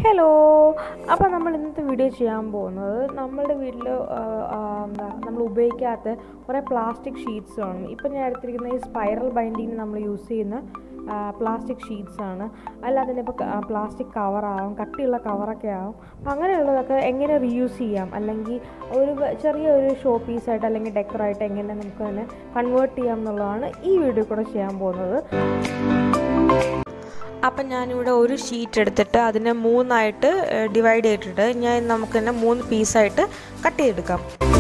hello അപ്പോൾ നമ്മൾ ഇന്നത്തെ വീഡിയോ ചെയ്യാൻ പോകുന്നത് നമ്മളുടെ വീട്ടിൽ എന്താ നമ്മൾ ഉപയോഗിക്കാത്ത കുറേ പ്ലാസ്റ്റിക് ഷീറ്റ്സ് ആണ് ഇപ്പം ഞാൻ എടുത്തിരിക്കുന്ന ഈ സ്പൈറൽ ബൈൻഡിങ്ങിന് നമ്മൾ യൂസ് ചെയ്യുന്ന പ്ലാസ്റ്റിക് ഷീറ്റ്സ് ആണ് അല്ലാതെ തന്നെ ഇപ്പോൾ പ്ലാസ്റ്റിക് കവറാവും കട്ടിയുള്ള കവറൊക്കെ ആവും അപ്പം അങ്ങനെയുള്ളതൊക്കെ എങ്ങനെ റീയൂസ് ചെയ്യാം അല്ലെങ്കിൽ ഒരു വ- ചെറിയ ഒരു ഷോ പീസായിട്ട് അല്ലെങ്കിൽ ഡെക്കറായിട്ട് എങ്ങനെ നമുക്ക് തന്നെ കൺവേർട്ട് ചെയ്യാം എന്നുള്ളതാണ് ഈ വീഡിയോ കൂടെ ചെയ്യാൻ പോകുന്നത് അപ്പം ഞാനിവിടെ ഒരു ഷീറ്റ് എടുത്തിട്ട് അതിനെ മൂന്നായിട്ട് ഡിവൈഡ് ചെയ്തിട്ട് ഞാൻ നമുക്ക് തന്നെ മൂന്ന് പീസായിട്ട് കട്ട് ചെയ്തെടുക്കാം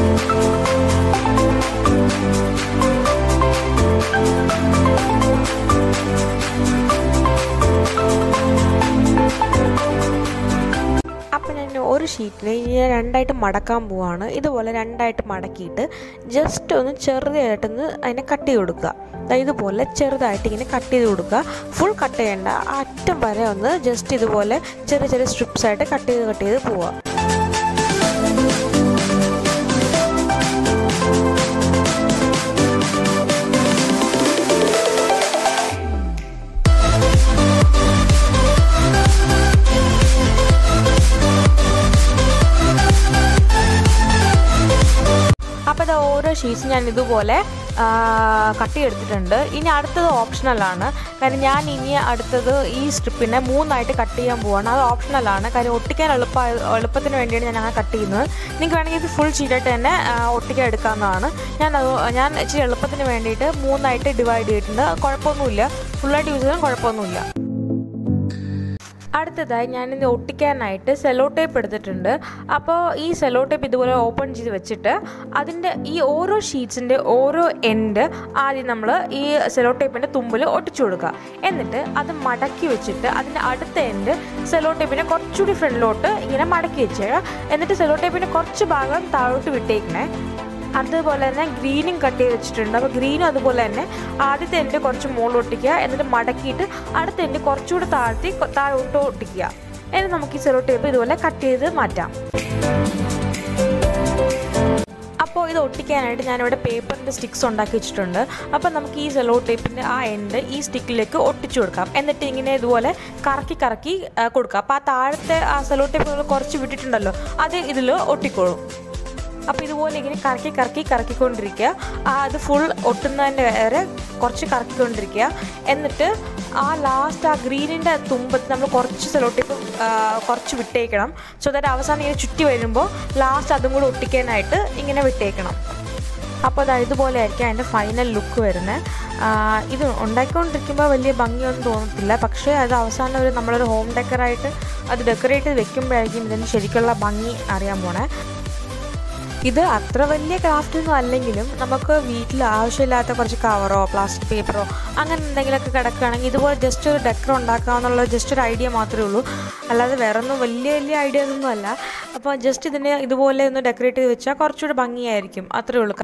അപ്പം ഞാൻ ഒരു ഷീറ്റിനെ ഇനി ഞാൻ രണ്ടായിട്ട് മടക്കാൻ പോവാണ് ഇതുപോലെ രണ്ടായിട്ട് മടക്കിയിട്ട് ജസ്റ്റ് ഒന്ന് ചെറുതായിട്ടൊന്ന് അതിനെ കട്ട് ചെയ്ത് കൊടുക്കുക ദാ ഇതുപോലെ ചെറുതായിട്ട് ഇങ്ങനെ കട്ട് ചെയ്ത് കൊടുക്കുക ഫുൾ കട്ട് ചെയ്യേണ്ട ആ അറ്റം വരെ ഒന്ന് ജസ്റ്റ് ഇതുപോലെ ചെറിയ ചെറിയ സ്ട്രിപ്സ് ആയിട്ട് കട്ട് ചെയ്ത് കട്ട് ചെയ്ത് പോവുക അപ്പോൾ ഇത് ഓരോ ഷീറ്റ്സ് ഞാൻ ഇതുപോലെ കട്ട് ചെയ്തെടുത്തിട്ടുണ്ട് ഇനി അടുത്തത് ഓപ്ഷണലാണ് കാരണം ഞാൻ ഇനി അടുത്തത് ഈ സ്ട്രിപ്പിനെ മൂന്നായിട്ട് കട്ട് ചെയ്യാൻ പോവാണ് അത് ഓപ്ഷണലാണ് കാര്യം ഒട്ടിക്കാൻ എളുപ്പ എളുപ്പത്തിന് വേണ്ടിയാണ് ഞാൻ അങ്ങനെ കട്ട് ചെയ്യുന്നത് നിങ്ങൾക്ക് വേണമെങ്കിൽ ഇത് ഫുൾ ഷീറ്റായിട്ട് തന്നെ ആ, ഒട്ടിക്കാൻ എടുക്കാവുന്നതാണ് ഞാൻ അത് ഞാൻ ഇച്ചിരി എളുപ്പത്തിന് വേണ്ടിയിട്ട് മൂന്നായിട്ട് ഡിവൈഡ് ചെയ്തിട്ടുണ്ട് കുഴപ്പമൊന്നുമില്ല ഫുള്ളായിട്ട് യൂസ് ചെയ്യാൻ കുഴപ്പമൊന്നുമില്ല അടുത്തതായി ഞാനിത് ഒട്ടിക്കാനായിട്ട് സെലോ ടേപ്പ് എടുത്തിട്ടുണ്ട് അപ്പോൾ ഈ സെലോ ടേപ്പ് ഇതുപോലെ ഓപ്പൺ ചെയ്ത് വെച്ചിട്ട് അതിൻ്റെ ഈ ഓരോ ഷീറ്റ്സിൻ്റെ ഓരോ എൻഡ് ആദ്യം നമ്മൾ ഈ സെലോ ടേപ്പിൻ്റെ തുമ്പിൽ ഒട്ടിച്ചു കൊടുക്കുക എന്നിട്ട് അത് മടക്കി വെച്ചിട്ട് അതിൻ്റെ അടുത്ത എൻഡ് സെലോ ടേപ്പിനെ കുറച്ചുകൂടി ഫ്രണ്ടിലോട്ട് ഇങ്ങനെ മടക്കി വെച്ചേക്കുക എന്നിട്ട് സെലോ ടേപ്പിൻ്റെ കുറച്ച് ഭാഗം താഴോട്ട് വിട്ടേക്കണേ അതുപോലെ തന്നെ ഗ്രീനും കട്ട് ചെയ്ത് വെച്ചിട്ടുണ്ട് അപ്പോൾ ഗ്രീനും അതുപോലെ തന്നെ ആദ്യത്തെ എൻ്റെ കുറച്ച് മുകളിൽ ഒട്ടിക്കുക എന്നിട്ട് മടക്കിയിട്ട് അടുത്ത എൻ്റെ കുറച്ചുകൂടി താഴ്ത്തി കൊ- താഴോട്ട് ഒട്ടിക്കുക എന്നിട്ട് നമുക്ക് ഈ സെറോ ടേപ്പ് ഇതുപോലെ കട്ട് ചെയ്ത് മാറ്റാം അപ്പോൾ ഇത് ഒട്ടിക്കാനായിട്ട് ഞാനിവിടെ പേപ്പറിൻ്റെ സ്റ്റിക്സ് ഉണ്ടാക്കി വെച്ചിട്ടുണ്ട് അപ്പോൾ നമുക്ക് ഈ സെലോ ടേപ്പിൻ്റെ ആ എൻഡ് ഈ സ്റ്റിക്കിലേക്ക് ഒട്ടിച്ചു കൊടുക്കാം എന്നിട്ട് ഇങ്ങനെ ഇതുപോലെ കറക്കി കറക്കി ആ, കൊടുക്കാം അപ്പോൾ ആ താഴത്തെ ആ സെലോ ടേപ്പ് നമ്മൾ കുറച്ച് വിട്ടിട്ടുണ്ടല്ലോ അത് ഇതിൽ ഒട്ടിക്കോളും അപ്പോൾ ഇതുപോലെ ഇങ്ങനെ കറക്കി കറക്കി കറക്കിക്കൊണ്ടിരിക്കുക ആ അത് ഫുൾ ഒട്ടുന്നതിൻ്റെ വരെ കുറച്ച് കറക്കിക്കൊണ്ടിരിക്കുക എന്നിട്ട് ആ ലാസ്റ്റ് ആ ഗ്രീനിൻ്റെ തുമ്പത്ത് നമ്മൾ കുറച്ച് സെലോട്ടിപ്പ് കുറച്ച് വിട്ടേക്കണം സോ ദാറ്റ് അവസാനം ഇങ്ങനെ ചുറ്റി വരുമ്പോൾ ലാസ്റ്റ് അതും കൂടെ ഒട്ടിക്കാനായിട്ട് ഇങ്ങനെ വിട്ടേക്കണം അപ്പോൾ അത് ഇതുപോലെ ആയിരിക്കും അതിൻ്റെ ഫൈനൽ ലുക്ക് വരുന്നത് ഇത് ഉണ്ടാക്കിക്കൊണ്ടിരിക്കുമ്പോൾ വലിയ ഭംഗിയൊന്നും തോന്നത്തില്ല പക്ഷേ അത് അവസാനം ഒരു നമ്മളൊരു ഹോം ഡെക്കറായിട്ട് അത് ഡെക്കറേറ്റ് ചെയ്ത് വെക്കുമ്പോഴായിരിക്കും ഇതിന് ശരിക്കുള്ള ഭംഗി അറിയാൻ പോണേ ഇത് അത്ര വലിയ ക്രാഫ്റ്റ് ഒന്നും അല്ലെങ്കിലും നമുക്ക് വീട്ടിൽ ആവശ്യമില്ലാത്ത കുറച്ച് കവറോ പ്ലാസ്റ്റിക് പേപ്പറോ അങ്ങനെ എന്തെങ്കിലുമൊക്കെ കിടക്കുകയാണെങ്കിൽ ഇതുപോലെ ജസ്റ്റ് ഒരു ഡെക്കർ ഉണ്ടാക്കാമെന്നുള്ള ജസ്റ്റ് ഒരു ഐഡിയ മാത്രമേ ഉള്ളൂ അല്ലാതെ വേറെ ഒന്നും വലിയ വലിയ ഐഡിയാസ് ഒന്നും അല്ല അപ്പോൾ ജസ്റ്റ് ഇതിനെ ഇതുപോലെ ഒന്ന് ഡെക്കറേറ്റ് ചെയ്ത് വെച്ചാൽ കുറച്ചുകൂടി ഭംഗിയായിരിക്കും അത്രേ ഉള്ളൂ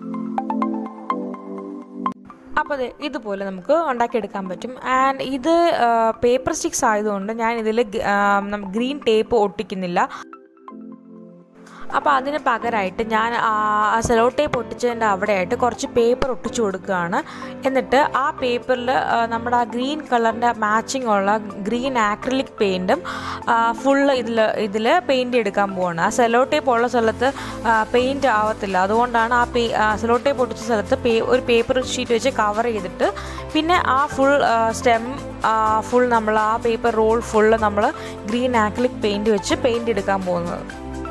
അപ്പോൾ അതെ ഇതുപോലെ നമുക്ക് ഉണ്ടാക്കിയെടുക്കാൻ പറ്റും ആൻഡ് ഇത് പേപ്പർ സ്റ്റിക്സ് ആയതുകൊണ്ട് ഞാൻ ഇതിൽ ഗ്രീൻ ടേപ്പ് ഒട്ടിക്കുന്നില്ല അപ്പോൾ അതിന് പകരമായിട്ട് ഞാൻ ആ സെലോ ടേപ്പ് ഒട്ടിച്ചതിൻ്റെ അവിടെയായിട്ട് കുറച്ച് പേപ്പർ ഒട്ടിച്ചു കൊടുക്കുകയാണ് എന്നിട്ട് ആ പേപ്പറിൽ നമ്മുടെ ആ ഗ്രീൻ കളറിൻ്റെ മാച്ചിങ് ഉള്ള ഗ്രീൻ ആക്രിലിക് പെയിൻറ്റും ഫുള്ള് ഇതിൽ ഇതിൽ പെയിൻറ് എടുക്കാൻ പോവാണ് ആ സെലോ ടേപ്പ് ഉള്ള സ്ഥലത്ത് പെയിൻറ് ആവത്തില്ല അതുകൊണ്ടാണ് ആ പേ സെലോ ടേപ്പ് ഒട്ടിച്ച സ്ഥലത്ത് പേ ഒരു പേപ്പർ ഷീറ്റ് വെച്ച് കവർ ചെയ്തിട്ട് പിന്നെ ആ ഫുൾ സ്റ്റെം ഫുൾ നമ്മൾ ആ പേപ്പർ റോൾ ഫുള്ള് നമ്മൾ ഗ്രീൻ ആക്രിലിക് പെയിൻറ് വെച്ച് പെയിൻറ് എടുക്കാൻ പോകുന്നത്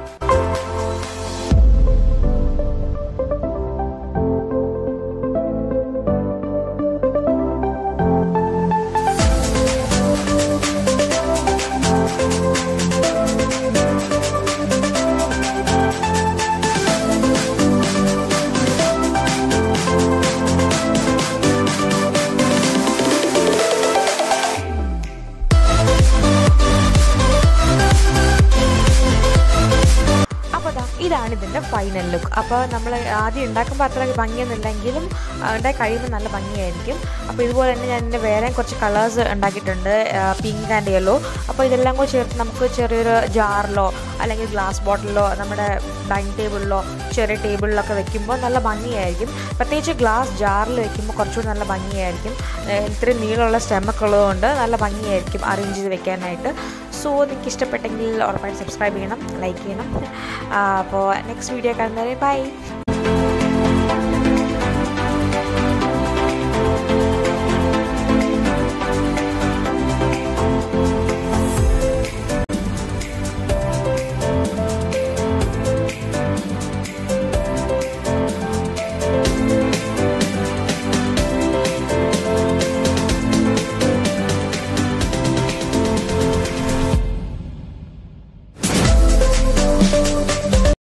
അപ്പോൾ ദാ ഇതാണ് ഇതിൻ്റെ ഫൈനൽ ലുക്ക് അപ്പോൾ നമ്മൾ ആദ്യം ഉണ്ടാക്കുമ്പോൾ അത്ര ഭംഗിയൊന്നുമില്ലെങ്കിലും ഉണ്ടായി കഴിയുമ്പോൾ നല്ല ഭംഗിയായിരിക്കും അപ്പോൾ ഇതുപോലെ തന്നെ ഞാൻ എൻ്റെ വേറെ കുറച്ച് കളേഴ്സ് ഉണ്ടാക്കിയിട്ടുണ്ട് പിങ്ക് ആൻഡ് യെല്ലോ അപ്പോൾ ഇതെല്ലാം കൂടി ചേർത്ത് നമുക്ക് ചെറിയൊരു ജാറിലോ അല്ലെങ്കിൽ ഗ്ലാസ് ബോട്ടിലോ നമ്മുടെ ഡൈനിങ് ടേബിളിലോ ചെറിയ ടേബിളിലൊക്കെ വെക്കുമ്പോൾ നല്ല ഭംഗിയായിരിക്കും പ്രത്യേകിച്ച് ഗ്ലാസ് ജാറിൽ വെക്കുമ്പോൾ കുറച്ചുകൂടി നല്ല ഭംഗിയായിരിക്കും ഏഹ് ഇത്രയും നീളമുള്ള സ്റ്റെമൊക്കെ ഉള്ളതുകൊണ്ട് നല്ല ഭംഗിയായിരിക്കും അറേഞ്ച് ചെയ്ത് വെക്കാനായിട്ട് സോ നിങ്ങൾക്ക് ഇഷ്ടപ്പെട്ടെങ്കിൽ ഉറപ്പായിട്ട് സബ്സ്ക്രൈബ് ചെയ്യണം ലൈക്ക് ചെയ്യണം അപ്പോൾ നെക്സ്റ്റ് വീഡിയോ കാണുന്നവരെ ബൈ